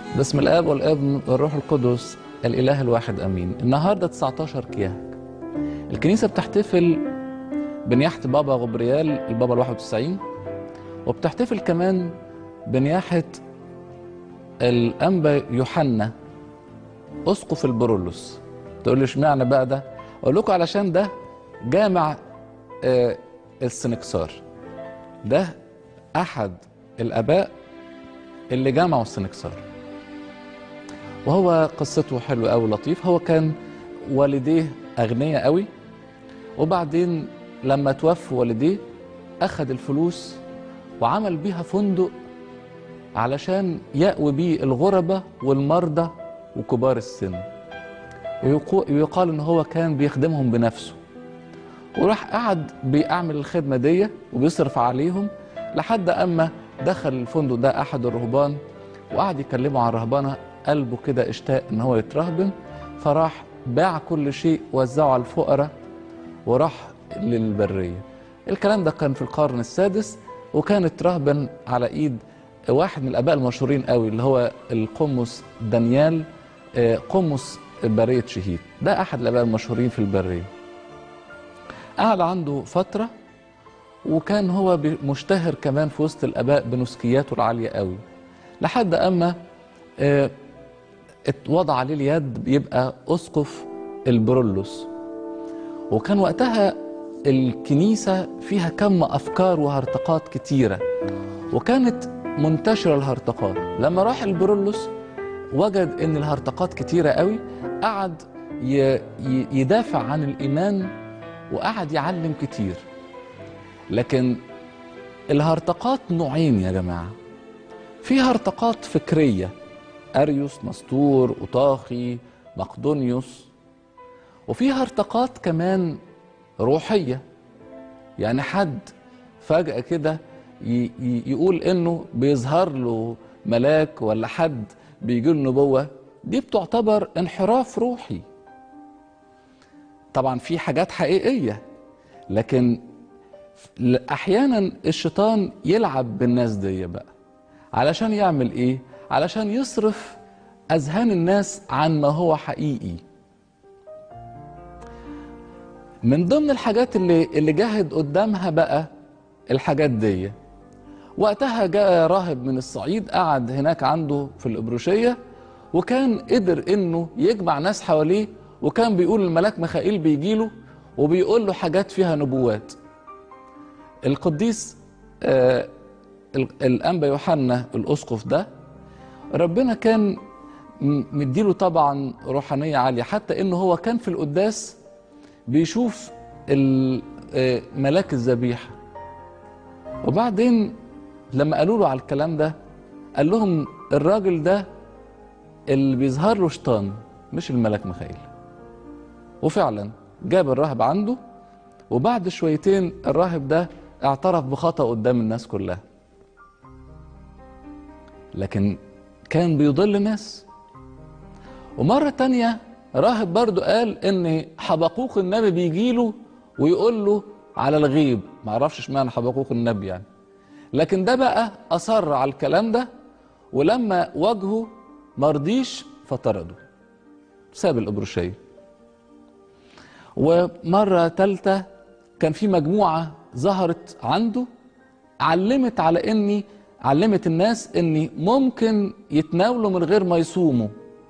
باسم الاب والابن والروح القدس الاله الواحد امين النهارده 19 كياك الكنيسه بتحتفل بنياحه بابا غبريال البابا ال 91 وبتحتفل كمان بنياحه الانبا يوحنا اسقف البرولوس تقول لي اشمعنى بقى ده اقول لكم علشان ده جامع آه السنكسار ده احد الاباء اللي جمعوا السنكسار وهو قصته حلوه قوي لطيف هو كان والديه اغنياء قوي وبعدين لما توفوا والديه اخذ الفلوس وعمل بيها فندق علشان يأوي بيه الغربة والمرضى وكبار السن ويقال ان هو كان بيخدمهم بنفسه وراح قعد بيعمل الخدمة دي وبيصرف عليهم لحد اما دخل الفندق ده احد الرهبان وقعد يكلمه عن الرهبنه قلبه كده اشتاق ان هو يترهبن فراح باع كل شيء وزعه على الفقراء وراح للبريه الكلام ده كان في القرن السادس وكانت رهبا على ايد واحد من الاباء المشهورين قوي اللي هو القمص دانيال قمص بريه شهيد ده احد الاباء المشهورين في البريه قعد عنده فتره وكان هو مشتهر كمان في وسط الاباء بنسكياته العاليه قوي لحد اما اه اتوضع عليه اليد يبقى اسقف البرولوس وكان وقتها الكنيسه فيها كم افكار وهرطقات كتيره وكانت منتشره الهرطقات لما راح البرولوس وجد ان الهرطقات كتيره قوي قعد يدافع عن الايمان وقعد يعلم كتير لكن الهرطقات نوعين يا جماعة في هرطقات فكرية أريوس نسطور أطاخي مقدونيوس وفي هرطقات كمان روحية يعني حد فجأة كده يقول إنه بيظهر له ملاك ولا حد بيجي له نبوة دي بتعتبر انحراف روحي طبعا في حاجات حقيقية لكن احيانا الشيطان يلعب بالناس دي بقى علشان يعمل ايه علشان يصرف اذهان الناس عن ما هو حقيقي من ضمن الحاجات اللي اللي جاهد قدامها بقى الحاجات دي وقتها جاء راهب من الصعيد قعد هناك عنده في الابروشيه وكان قدر انه يجمع ناس حواليه وكان بيقول الملاك ميخائيل بيجيله وبيقول له حاجات فيها نبوات القديس آه الانبا يوحنا الاسقف ده ربنا كان مديله طبعا روحانيه عاليه حتى انه هو كان في القداس بيشوف ملاك الذبيحه وبعدين لما قالوا له على الكلام ده قال لهم الراجل ده اللي بيظهر له شيطان مش الملاك ميخائيل وفعلا جاب الراهب عنده وبعد شويتين الراهب ده اعترف بخطأ قدام الناس كلها لكن كان بيضل ناس ومرة تانية راهب برضو قال ان حبقوق النبي بيجيله ويقول له على الغيب معرفش اشمعنى حبقوق النبي يعني لكن ده بقى اصر على الكلام ده ولما واجهه مرضيش فطرده ساب الابروشيه ومرة تالتة كان في مجموعة ظهرت عنده علمت على اني علمت الناس اني ممكن يتناولوا من غير ما يصوموا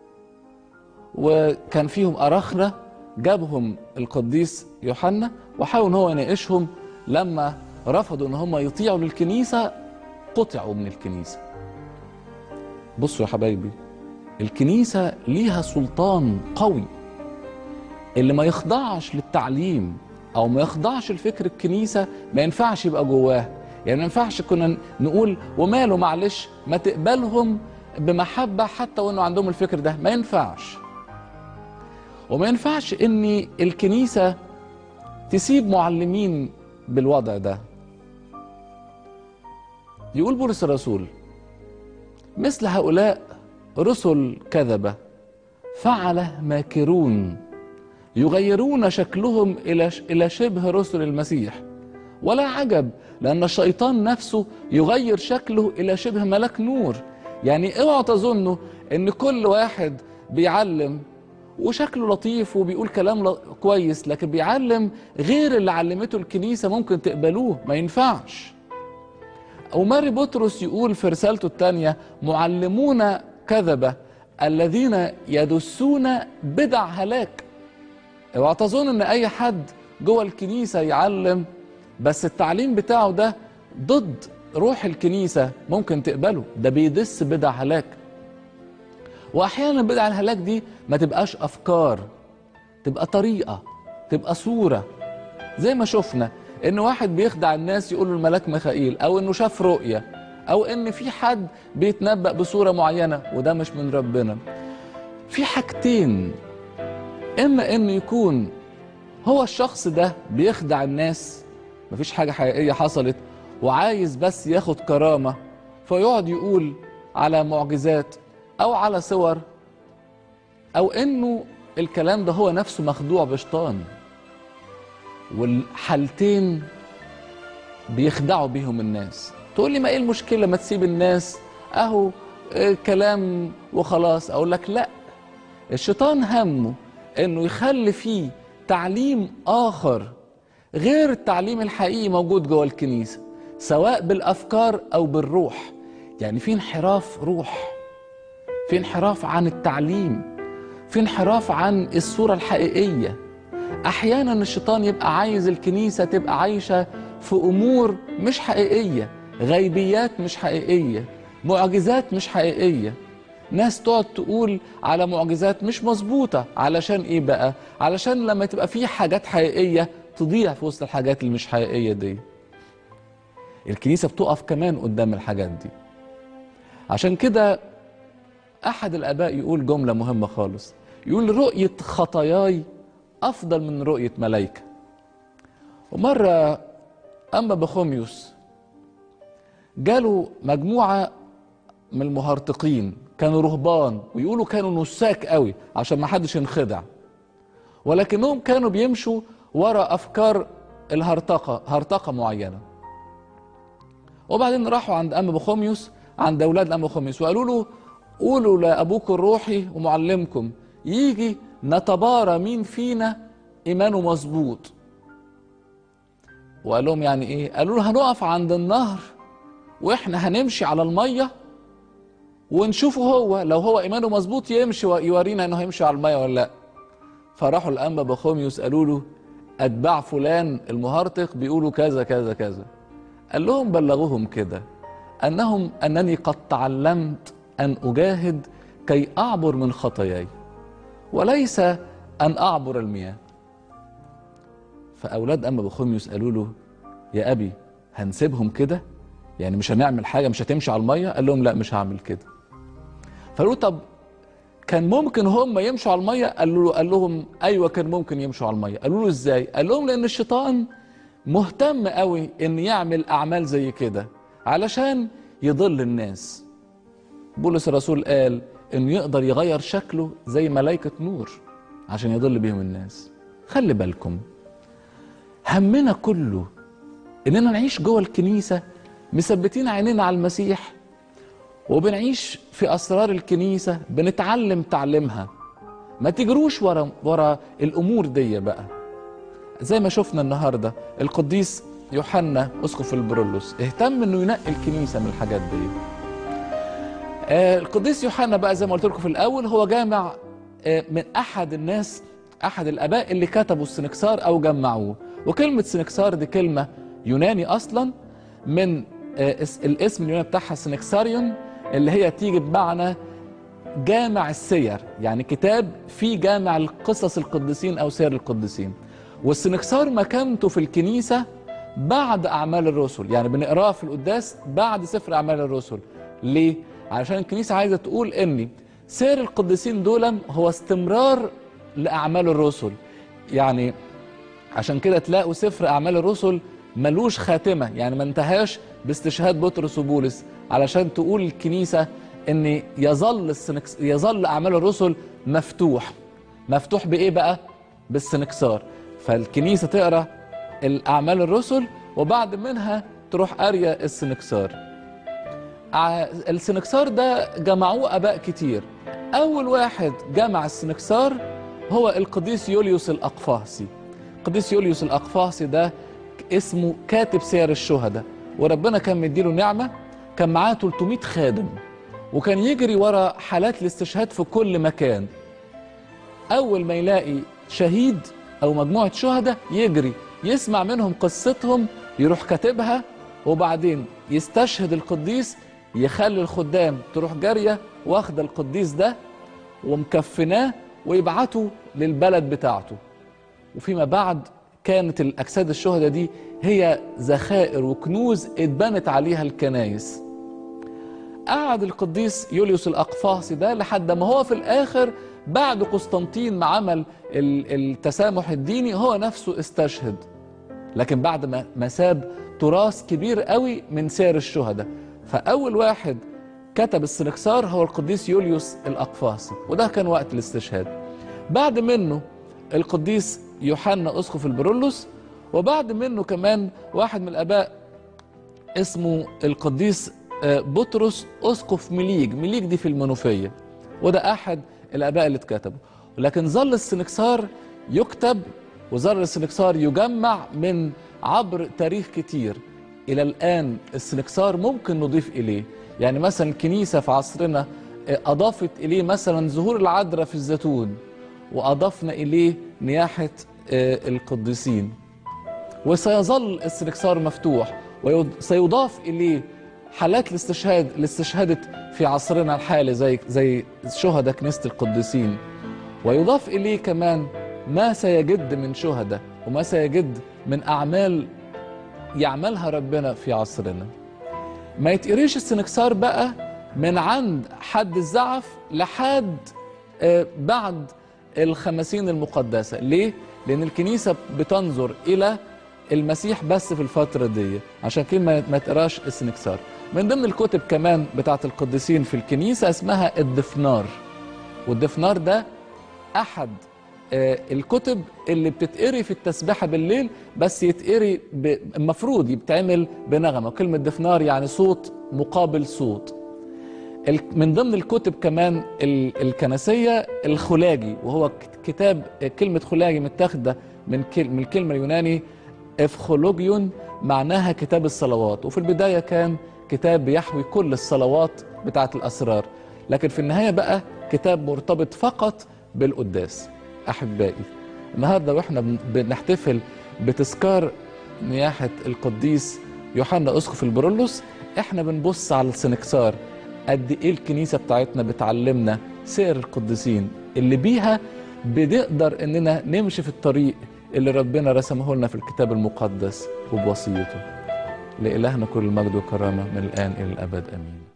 وكان فيهم أراخنة جابهم القديس يوحنا وحاول ان هو يناقشهم لما رفضوا ان هم يطيعوا للكنيسة قطعوا من الكنيسة بصوا يا حبايبي الكنيسة ليها سلطان قوي اللي ما يخضعش للتعليم او ما يخضعش لفكر الكنيسه ما ينفعش يبقى جواه يعني ما ينفعش كنا نقول وماله معلش ما تقبلهم بمحبه حتى وانه عندهم الفكر ده ما ينفعش وما ينفعش ان الكنيسه تسيب معلمين بالوضع ده يقول بولس الرسول مثل هؤلاء رسل كذبه فعل ماكرون يغيرون شكلهم الى الى شبه رسل المسيح ولا عجب لان الشيطان نفسه يغير شكله الى شبه ملاك نور يعني اوعوا تظنوا ان كل واحد بيعلم وشكله لطيف وبيقول كلام ل- كويس لكن بيعلم غير اللي علمته الكنيسة ممكن تقبلوه ما ينفعش وماري بطرس يقول في رسالته الثانية معلمون كذبة الذين يدسون بدع هلاك اوعى تظن ان اي حد جوه الكنيسة يعلم بس التعليم بتاعه ده ضد روح الكنيسة ممكن تقبله ده بيدس بدع هلاك واحيانا بدع الهلاك دي ما تبقاش افكار تبقى طريقة تبقى صورة زي ما شفنا ان واحد بيخدع الناس يقول له الملاك ميخائيل او انه شاف رؤية او ان في حد بيتنبأ بصورة معينة وده مش من ربنا في حاجتين اما انه يكون هو الشخص ده بيخدع الناس مفيش حاجة حقيقية حصلت وعايز بس ياخد كرامة فيقعد يقول على معجزات او على صور او انه الكلام ده هو نفسه مخدوع بشيطان والحالتين بيخدعوا بيهم الناس تقول لي ما ايه المشكله ما تسيب الناس اهو آه، كلام وخلاص اقول لك لا الشيطان همه انه يخلي فيه تعليم اخر غير التعليم الحقيقي موجود جوه الكنيسه سواء بالافكار او بالروح يعني في انحراف روح في انحراف عن التعليم في انحراف عن الصوره الحقيقيه احيانا الشيطان يبقى عايز الكنيسه تبقى عايشه في امور مش حقيقيه غيبيات مش حقيقيه معجزات مش حقيقيه ناس تقعد تقول على معجزات مش مظبوطه علشان ايه بقى علشان لما تبقى في حاجات حقيقيه تضيع في وسط الحاجات اللي مش حقيقيه دي الكنيسه بتقف كمان قدام الحاجات دي عشان كده احد الاباء يقول جمله مهمه خالص يقول رؤيه خطاياي افضل من رؤيه ملائكه ومره اما بخوميوس جاله مجموعه من المهرطقين كانوا رهبان ويقولوا كانوا نساك قوي عشان ما حدش ينخدع ولكنهم كانوا بيمشوا ورا افكار الهرطقه هرطقه معينه وبعدين راحوا عند ام بخوميوس عند اولاد ام بخوميوس وقالوا له قولوا لابوكم الروحي ومعلمكم يجي نتبارى مين فينا ايمانه مظبوط وقال لهم يعني ايه قالوا له هنقف عند النهر واحنا هنمشي على الميه ونشوفه هو لو هو ايمانه مظبوط يمشي ويورينا انه هيمشي على الميه ولا لا فراحوا الانبا بخوميوس قالوا له اتباع فلان المهرطق بيقولوا كذا كذا كذا قال لهم بلغوهم كده انهم انني قد تعلمت ان اجاهد كي اعبر من خطاياي وليس ان اعبر المياه فاولاد اما بخوميوس قالوا له يا ابي هنسيبهم كده يعني مش هنعمل حاجه مش هتمشي على الميه قال لهم لا مش هعمل كده فقالوا له طب كان ممكن هم يمشوا على الميه قالوا له قال لهم ايوه كان ممكن يمشوا على الميه قالوا له ازاي قال لهم لان الشيطان مهتم قوي ان يعمل اعمال زي كده علشان يضل الناس بولس الرسول قال انه يقدر يغير شكله زي ملائكه نور عشان يضل بيهم الناس خلي بالكم همنا كله اننا نعيش جوه الكنيسه مثبتين عينينا على المسيح وبنعيش في اسرار الكنيسه بنتعلم تعليمها ما تجروش ورا ورا الامور دي بقى زي ما شفنا النهارده القديس يوحنا اسقف البرولوس اهتم انه ينقي الكنيسه من الحاجات دي آه القديس يوحنا بقى زي ما قلت لكم في الاول هو جامع آه من احد الناس احد الاباء اللي كتبوا السنكسار او جمعوه وكلمه سنكسار دي كلمه يوناني اصلا من آه الاسم اليوناني بتاعها سنكساريون اللي هي تيجي بمعنى جامع السير يعني كتاب فيه جامع القصص القديسين او سير القديسين والسنكسار مكانته في الكنيسه بعد اعمال الرسل يعني بنقراه في القداس بعد سفر اعمال الرسل ليه علشان الكنيسه عايزه تقول ان سير القديسين دول هو استمرار لاعمال الرسل يعني عشان كده تلاقوا سفر اعمال الرسل ملوش خاتمه يعني ما انتهاش باستشهاد بطرس وبولس علشان تقول الكنيسه ان يظل السنكس يظل اعمال الرسل مفتوح مفتوح بايه بقى بالسنكسار فالكنيسه تقرا الاعمال الرسل وبعد منها تروح قاريه السنكسار ع- السنكسار ده جمعوه اباء كتير اول واحد جمع السنكسار هو القديس يوليوس الاقفاصي القديس يوليوس الاقفاصي ده اسمه كاتب سير الشهداء وربنا كان مديله نعمه كان معاه 300 خادم وكان يجري ورا حالات الاستشهاد في كل مكان اول ما يلاقي شهيد او مجموعه شهداء يجري يسمع منهم قصتهم يروح كاتبها وبعدين يستشهد القديس يخلي الخدام تروح جاريه واخده القديس ده ومكفناه ويبعته للبلد بتاعته وفيما بعد كانت الاجساد الشهداء دي هي ذخائر وكنوز اتبنت عليها الكنايس قعد القديس يوليوس الأقفاصي ده لحد ما هو في الآخر بعد قسطنطين ما عمل ال- التسامح الديني هو نفسه استشهد لكن بعد ما ما ساب تراث كبير قوي من سير الشهداء فأول واحد كتب السنكسار هو القديس يوليوس الأقفاصي وده كان وقت الاستشهاد بعد منه القديس يوحنا أسقف البرولوس وبعد منه كمان واحد من الآباء اسمه القديس آه، بطرس اسقف مليج مليج دي في المنوفيه وده احد الاباء اللي اتكتبوا لكن ظل السنكسار يكتب وظل السنكسار يجمع من عبر تاريخ كتير الى الان السنكسار ممكن نضيف اليه يعني مثلا الكنيسه في عصرنا آه، اضافت اليه مثلا ظهور العذراء في الزيتون واضفنا اليه نياحه آه، القديسين وسيظل السنكسار مفتوح وسيضاف اليه حالات الاستشهاد اللي استشهدت في عصرنا الحالي زي زي شهداء كنيسه القديسين ويضاف اليه كمان ما سيجد من شهداء وما سيجد من اعمال يعملها ربنا في عصرنا ما يتقريش السنكسار بقى من عند حد الزعف لحد آه، بعد الخمسين المقدسة ليه؟ لأن الكنيسة بتنظر إلى المسيح بس في الفترة دي عشان كده ما ما تقراش السنكسار من ضمن الكتب كمان بتاعت القديسين في الكنيسة اسمها الدفنار والدفنار ده أحد آه، الكتب اللي بتتقري في التسبيحة بالليل بس يتقري ب- المفروض يتعمل بنغمة وكلمة دفنار يعني صوت مقابل صوت ال- من ضمن الكتب كمان ال- الكنسية الخلاجي وهو ك- كتاب كلمة خلاجي متاخدة من كل- من الكلمة اليوناني افخولوجيون معناها كتاب الصلوات وفي البداية كان كتاب بيحوي كل الصلوات بتاعة الأسرار لكن في النهاية بقى كتاب مرتبط فقط بالقداس أحبائي النهاردة وإحنا بن- بنحتفل بتذكار نياحة القديس يوحنا أسقف البرولوس إحنا بنبص على السنكسار قد إيه الكنيسة بتاعتنا بتعلمنا سير القديسين اللي بيها بنقدر إننا نمشي في الطريق اللي ربنا رسمه لنا في الكتاب المقدس وبوصيته لإلهنا كل المجد والكرامة من الآن إلى الأبد آمين